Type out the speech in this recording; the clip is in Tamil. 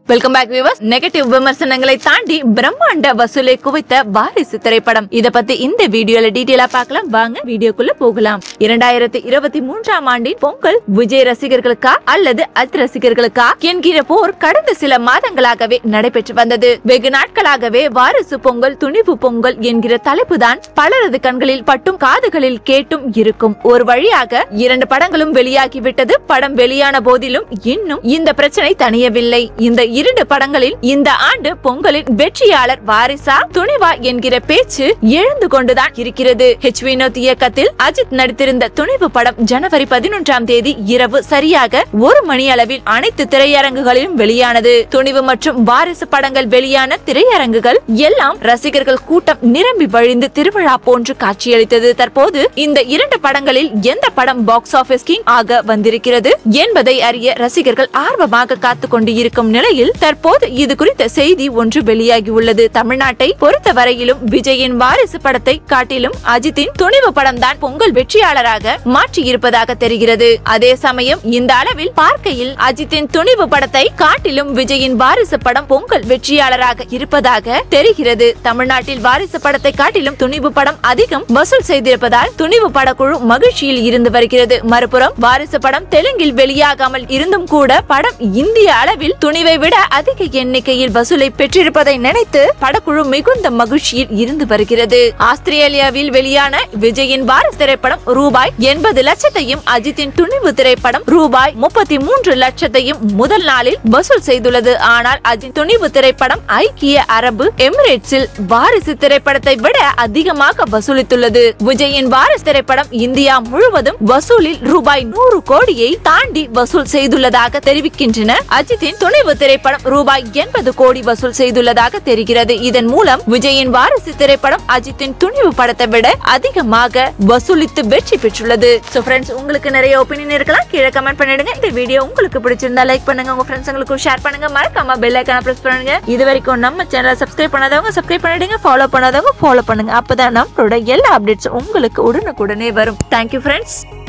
வெல்கம் பேக் வியூவர்ஸ் நெகட்டிவ் விமர்சனங்களை தாண்டி பிரம்மாண்ட வசூலை குவித்த வாரிசு திரைப்படம் இத பத்தி இந்த வீடியோல டீடைலா பார்க்கலாம் வாங்க வீடியோக்குள்ள போகலாம் இரண்டாயிரத்தி இருபத்தி மூன்றாம் ஆண்டின் பொங்கல் விஜய் ரசிகர்களுக்கா அல்லது அஜ் ரசிகர்களுக்கா என்கிற போர் கடந்த சில மாதங்களாகவே நடைபெற்று வந்தது வெகு நாட்களாகவே வாரிசு பொங்கல் துணிவு பொங்கல் என்கிற தலைப்புதான் பலரது கண்களில் பட்டும் காதுகளில் கேட்டும் இருக்கும் ஒரு வழியாக இரண்டு படங்களும் வெளியாகிவிட்டது படம் வெளியான போதிலும் இன்னும் இந்த பிரச்சனை தணியவில்லை இந்த இரண்டு படங்களில் இந்த ஆண்டு பொங்கலின் வெற்றியாளர் வாரிசா துணிவா என்கிற பேச்சு எழுந்து கொண்டுதான் இருக்கிறது ஹெச் வினோத் இயக்கத்தில் அஜித் நடித்திருந்த துணிவு படம் ஜனவரி பதினொன்றாம் தேதி இரவு சரியாக ஒரு மணி அளவில் அனைத்து திரையரங்குகளிலும் வெளியானது துணிவு மற்றும் வாரிசு படங்கள் வெளியான திரையரங்குகள் எல்லாம் ரசிகர்கள் கூட்டம் நிரம்பி வழிந்து திருவிழா போன்று காட்சியளித்தது தற்போது இந்த இரண்டு படங்களில் எந்த படம் பாக்ஸ் ஆபீஸ் கிங் ஆக வந்திருக்கிறது என்பதை அறிய ரசிகர்கள் ஆர்வமாக காத்துக் கொண்டு இருக்கும் நிலையில் தற்போது இது குறித்த செய்தி ஒன்று வெளியாகி உள்ளது தமிழ்நாட்டை பொறுத்த வரையிலும் விஜயின் வாரிசு படத்தை காட்டிலும் அஜித்தின் துணிவு படம் தான் பொங்கல் வெற்றியாளராக மாற்றி இருப்பதாக தெரிகிறது அதே சமயம் இந்த அளவில் பார்க்கையில் அஜித்தின் துணிவு படத்தை காட்டிலும் விஜயின் வாரிசு படம் பொங்கல் வெற்றியாளராக இருப்பதாக தெரிகிறது தமிழ்நாட்டில் வாரிசு படத்தை காட்டிலும் துணிவு படம் அதிகம் வசூல் செய்திருப்பதால் துணிவு படக்குழு மகிழ்ச்சியில் இருந்து வருகிறது மறுபுறம் வாரிசு படம் தெலுங்கில் வெளியாகாமல் இருந்தும் கூட படம் இந்திய அளவில் துணிவை விட அதிக எண்ணிக்கையில் வசூலை பெற்றிருப்பதை நினைத்து படக்குழு மிகுந்த மகிழ்ச்சியில் இருந்து வருகிறது ஆஸ்திரேலியாவில் வெளியான விஜயின் வாரிசு திரைப்படம் ரூபாய் எண்பது லட்சத்தையும் அஜித்தின் துணிவு திரைப்படம் ரூபாய் முப்பத்தி மூன்று லட்சத்தையும் முதல் நாளில் வசூல் செய்துள்ளது ஆனால் அஜித் துணிவு திரைப்படம் ஐக்கிய அரபு எமிரேட்ஸில் வாரிசு திரைப்படத்தை விட அதிகமாக வசூலித்துள்ளது விஜயின் வாரிசு திரைப்படம் இந்தியா முழுவதும் வசூலில் ரூபாய் நூறு கோடியை தாண்டி வசூல் செய்துள்ளதாக தெரிவிக்கின்றன அஜித்தின் துணிவு திரைப்படம் ரூபாய் எண்பது கோடி வசூல் செய்துள்ளதாக தெரிகிறது இதன் மூலம் விஜயின் வாரிசு திரைப்படம் அஜித்தின் துணிவு படத்தை விட அதிகமாக வசூலித்து வெற்றி பெற்றுள்ளது சோ ஃப்ரெண்ட்ஸ் உங்களுக்கு நிறைய ஒப்பீனியன் இருக்கலாம் கீழே கமெண்ட் பண்ணிடுங்க இந்த வீடியோ உங்களுக்கு பிடிச்சிருந்தா லைக் பண்ணுங்க உங்க ஃப்ரெண்ட்ஸ்ங்களுக்கு ஷேர் பண்ணுங்க மறக்காம பெல் ஐக்கான பிரஸ் பண்ணுங்க இது வரைக்கும் நம்ம சேனலை சப்ஸ்கிரைப் பண்ணாதவங்க சப்ஸ்கிரைப் பண்ணிடுங்க ஃபாலோ பண்ணாதவங்க ஃபாலோ பண்ணுங்க அப்பதான் நம்மளோட எல்லா அப்டேட்ஸ் உங்களுக்கு உடனுக்குடனே வரும் தேங்க்யூ ஃப்ரெண்ட்ஸ்